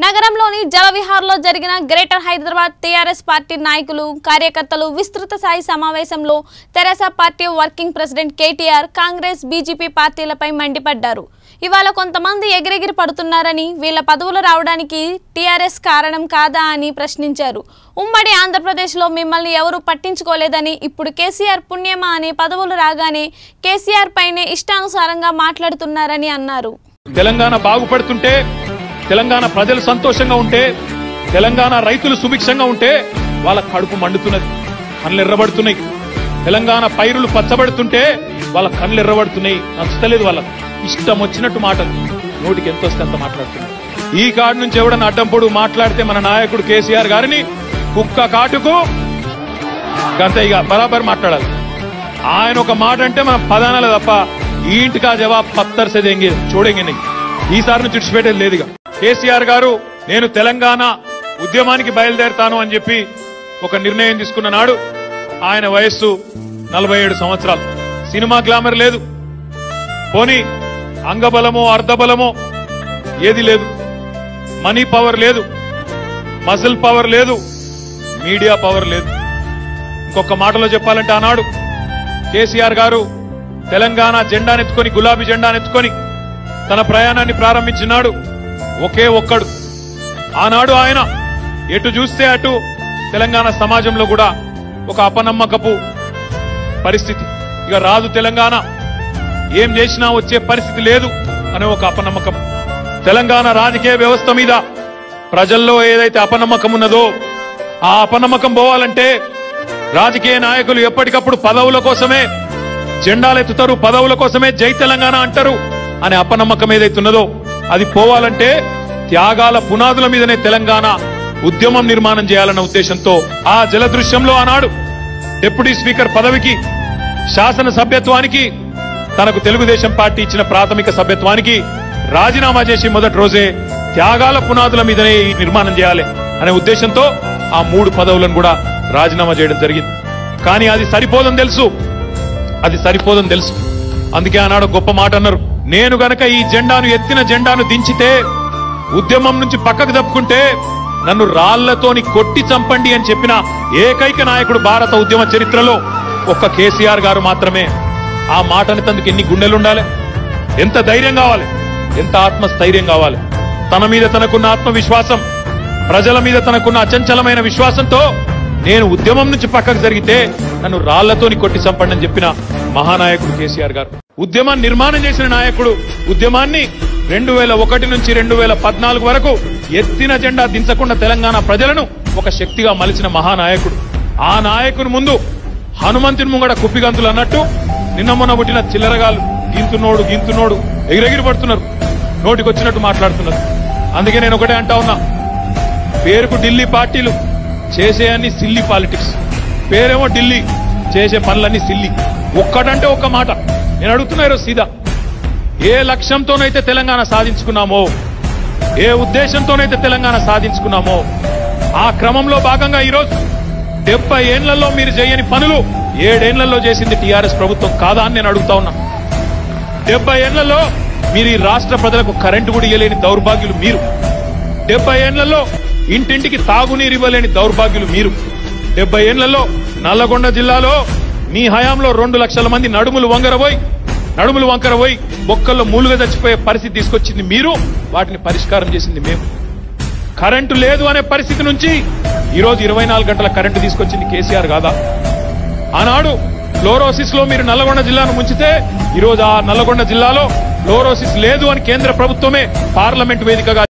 నగరంలోని జలవిహార్లో జరిగిన greater Hyderabad TRS party నాయకులు కార్యకర్తలు విస్తృత స్థాయి సమావేశంలో తెరాస party working president KTR Congress BJP పార్టీలపై మండిపడ్డారు ఇవాళ కొంతమంది ఎగిరెగిరి పడుతున్నారని వీళ్ళ పదవులు రావడానికి టీఆర్ఎస్ కారణం కాదా అని ప్రశ్నించారు ఉమ్మడి ఆంధ్రప్రదేశ్లో మిమ్మల్ని ఎవరూ పట్టించుకోలేదని ఇప్పుడు కేసీఆర్ పుణ్యమా అని పదవులు రాగానే కేసీఆర్ పైనే ఇష్టానుసారంగా మాట్లాడుతున్నారని అన్నారు తెలంగాణ బాగుపడుతుంటే తెలంగాణ ప్రజలు సంతోషంగా ఉంటే తెలంగాణ రైతులు సుభిక్షంగా ఉంటే వాళ్ళ కడుపు మండుతున్నది కళ్ళు ఎర్రబడుతున్నాయి తెలంగాణ పైరులు పచ్చబడుతుంటే వాళ్ళ కళ్ళు ఎర్రబడుతున్నాయి నచ్చుతలేదు వాళ్ళ ఇష్టం వచ్చినట్టు మాటలు నోటికి ఎంత వస్తే అంత మాట్లాడుతున్నారు ఈ కాడు నుంచి ఎవడన్నా అడ్డంపొడు మాట్లాడితే మన నాయకుడు కేసీఆర్ గారిని కుక్క కాటుకు గంత ఇక బరాబర్ మాట్లాడాలి ఆయన ఒక మాట అంటే మనం పదానాలే తప్ప ఈ ఇంటికా జవాబ్ పత్తర్ సే దేంగే చూడేంగే नहीं. ఈసారి నుంచి విడిచిపెట్టేది లేదు ఇక కేసీఆర్ గారు నేను తెలంగాణ ఉద్యమానికి బయలుదేరతాను అని చెప్పి ఒక నిర్ణయం తీసుకున్న నాడు ఆయన వయస్సు నలభై ఏడు సంవత్సరాలు సినిమా గ్లామర్ లేదు పోనీ అంగబలమో అర్ధబలమో ఏది లేదు మనీ పవర్ లేదు మజిల్ పవర్ లేదు మీడియా పవర్ లేదు ఇంకొక మాటలో చెప్పాలంటే ఆనాడు కేసీఆర్ గారు తెలంగాణ జెండానెత్తుకొని గులాబీ జెండానెత్తుకొని తన ప్రయాణాన్ని ప్రారంభించినాడు ఒకే ఒక్కడు ఆనాడు ఆయన ఎటు చూస్తే అటు తెలంగాణ సమాజంలో కూడా ఒక అపనమ్మకపు పరిస్థితి ఇక రాదు తెలంగాణ ఏం చేసినా వచ్చే పరిస్థితి లేదు అనే ఒక అపనమ్మకం తెలంగాణ రాజకీయ వ్యవస్థ మీద ప్రజల్లో ఏదైతే అపనమ్మకం ఉన్నదో ఆ అపనమ్మకం పోవాలంటే రాజకీయ నాయకులు ఎప్పటికప్పుడు పదవుల కోసమే జెండాలెత్తుతారు పదవుల కోసమే జై తెలంగాణ అంటారు అనే అపనమ్మకం ఏదైతే ఉన్నదో అది పోవాలంటే త్యాగాల పునాదుల మీదనే తెలంగాణ ఉద్యమం నిర్మాణం చేయాలన్న ఉద్దేశంతో ఆ జలదృశ్యంలో ఆనాడు డిప్యూటీ స్పీకర్ పదవికి శాసన సభ్యత్వానికి తనకు తెలుగుదేశం పార్టీ ఇచ్చిన ప్రాథమిక సభ్యత్వానికి రాజీనామా చేసి మొదటి రోజే త్యాగాల పునాదుల మీదనే ఈ నిర్మాణం చేయాలి అనే ఉద్దేశంతో ఆ మూడు పదవులను కూడా రాజీనామా చేయడం జరిగింది కానీ అది సరిపోదని తెలుసు అది సరిపోదని తెలుసు అందుకే ఆనాడు గొప్ప మాట అన్నారు నేను గనక ఈ జెండాను ఎత్తిన జెండాను దించితే ఉద్యమం నుంచి పక్కకు తప్పుకుంటే నన్ను రాళ్లతోని కొట్టి చంపండి అని చెప్పిన ఏకైక నాయకుడు భారత ఉద్యమ చరిత్రలో ఒక్క కేసీఆర్ గారు మాత్రమే ఆ మాటని తందుకు ఎన్ని గుండెలుండాలి ఎంత ధైర్యం కావాలి ఎంత ఆత్మస్థైర్యం కావాలి తన మీద తనకున్న ఆత్మవిశ్వాసం ప్రజల మీద తనకున్న అచంచలమైన విశ్వాసంతో నేను ఉద్యమం నుంచి పక్కకు జరిగితే నన్ను రాళ్లతోని కొట్టి చంపండి అని చెప్పిన మహానాయకుడు కేసీఆర్ గారు ఉద్యమాన్ని నిర్మాణం చేసిన నాయకుడు ఉద్యమాన్ని రెండు వేల ఒకటి నుంచి రెండు వేల పద్నాలుగు వరకు ఎత్తిన జెండా దించకుండా తెలంగాణ ప్రజలను ఒక శక్తిగా మలిచిన మహానాయకుడు ఆ నాయకుని ముందు హనుమంతుని ముంగడ కుప్పిగంతులు అన్నట్టు నిన్న మొన్న పుట్టిన చిల్లరగాలు గింతునోడు గింతునోడు ఎగిరెగిరి పడుతున్నారు నోటికొచ్చినట్టు మాట్లాడుతున్నారు అందుకే నేను ఒకటే అంటా ఉన్నా పేరుకు ఢిల్లీ పార్టీలు చేసే అన్ని సిల్లి పాలిటిక్స్ పేరేమో ఢిల్లీ చేసే పనులన్నీ సిల్లి ఒక్కటంటే ఒక్క మాట నేను అడుగుతున్నా ఈరోజు సీదా ఏ లక్ష్యంతోనైతే తెలంగాణ సాధించుకున్నామో ఏ ఉద్దేశంతోనైతే తెలంగాణ సాధించుకున్నామో ఆ క్రమంలో భాగంగా ఈరోజు డెబ్బై ఏండ్లలో మీరు చేయని పనులు ఏడేళ్లలో చేసింది టీఆర్ఎస్ ప్రభుత్వం కాదా అని నేను అడుగుతా ఉన్నా డెబ్బై ఏళ్లలో మీరు ఈ రాష్ట్ర ప్రజలకు కరెంటు కూడా ఇవ్వలేని దౌర్భాగ్యులు మీరు డెబ్బై ఏళ్లలో ఇంటింటికి తాగునీరు ఇవ్వలేని దౌర్భాగ్యులు మీరు డెబ్బై ఏళ్లలో నల్లగొండ జిల్లాలో మీ హయాంలో రెండు లక్షల మంది నడుములు వంగరబోయి నడుములు వంకరబోయి బొక్కల్లో మూలుగా చచ్చిపోయే పరిస్థితి తీసుకొచ్చింది మీరు వాటిని పరిష్కారం చేసింది మేము కరెంటు లేదు అనే పరిస్థితి నుంచి ఈ రోజు ఇరవై నాలుగు గంటల కరెంటు తీసుకొచ్చింది కేసీఆర్ కాదా ఆనాడు ఫ్లోరోసిస్ లో మీరు నల్లగొండ జిల్లాను ముంచితే ఈ రోజు ఆ నల్లగొండ జిల్లాలో ఫ్లోరోసిస్ లేదు అని కేంద్ర ప్రభుత్వమే పార్లమెంట్ వేదికగా